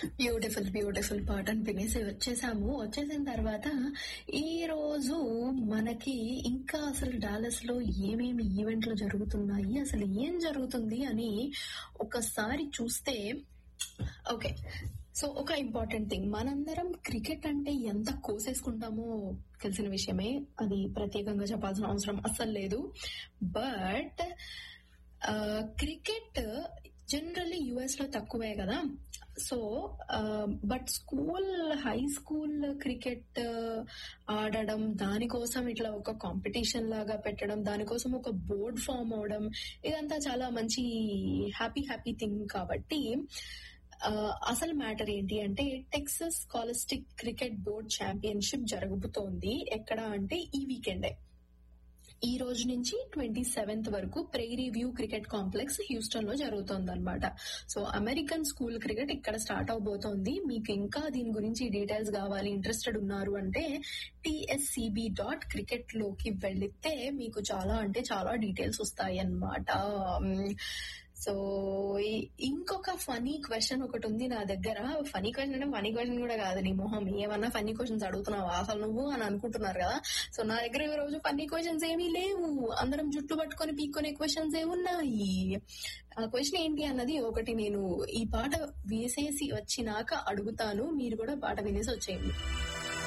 beautiful beautiful పాట అని వినేసి వచ్చేసాము వచ్చేసిన తర్వాత ఈ రోజు మనకి ఇంకా అసలు డాలస్ లో ఏమేమి ఈవెంట్లు జరుగుతున్నాయి అసలు ఏం జరుగుతుంది అని ఒకసారి చూస్తే ఓకే సో ఒక ఇంపార్టెంట్ థింగ్ మనందరం క్రికెట్ అంటే ఎంత కోసేసుకుంటామో తెలిసిన విషయమే అది ప్రత్యేకంగా చెప్పాల్సిన అవసరం అస్సలు లేదు బట్ క్రికెట్ జనరల్లీ యుఎస్ లో తక్కువే కదా so but school high school cricket ఆడడం దానికోసం ఇట్లా ఒక కాంపిటీషన్ లాగా పెట్టడం దానికోసం ఒక బోర్డ్ ఫామ్ అవడం ఇదంతా చాలా మంచి హ్యాపీ హ్యాపీ థింగ్ కాబట్టి ఆ, అసలు మ్యాటర్ ఏంటి అంటే Texas scholastic cricket board championship జరుగుతోంది ఎక్కడ అంటే ఈ వీకెండే ఈ రోజు నుంచి ట్వంటీ సెవెంత్ వరకు prairie view cricket complex Houston లో జరుగుతోంది అనమాట సో అమెరికన్ స్కూల్ క్రికెట్ ఇక్కడ స్టార్ట్ అవబోతోంది మీకు ఇంకా దీని గురించి డీటెయిల్స్ కావాలి ఇంట్రెస్టెడ్ ఉన్నారు అంటే టిఎస్సిబి డాట్ క్రికెట్ లోకి వెళితే మీకు చాలా అంటే చాలా డీటెయిల్స్ వస్తాయి అన్నమాట సో ఇంకొక ఫనీ క్వశ్చన్ ఒకటి ఉంది నా దగ్గర ఫనీ క్వశ్చన్ అంటే ఫనీ క్వశ్చన్ కూడా కాదు నీ మొహం ఏమన్నా ఫన్నీ క్వశ్చన్స్ అడుగుతున్నావా అసలు నువ్వు అని అనుకుంటున్నారు కదా సో నా దగ్గర ఈ రోజు ఫన్నీ క్వశ్చన్స్ ఏమీ లేవు అందరం జుట్టు పట్టుకొని పీక్కొనే క్వశ్చన్స్ ఏమున్నాయి ఆ క్వశ్చన్ ఏంటి అన్నది ఒకటి నేను ఈ పాట వేసేసి వచ్చినాక అడుగుతాను మీరు కూడా పాట వినేసి వచ్చేయండి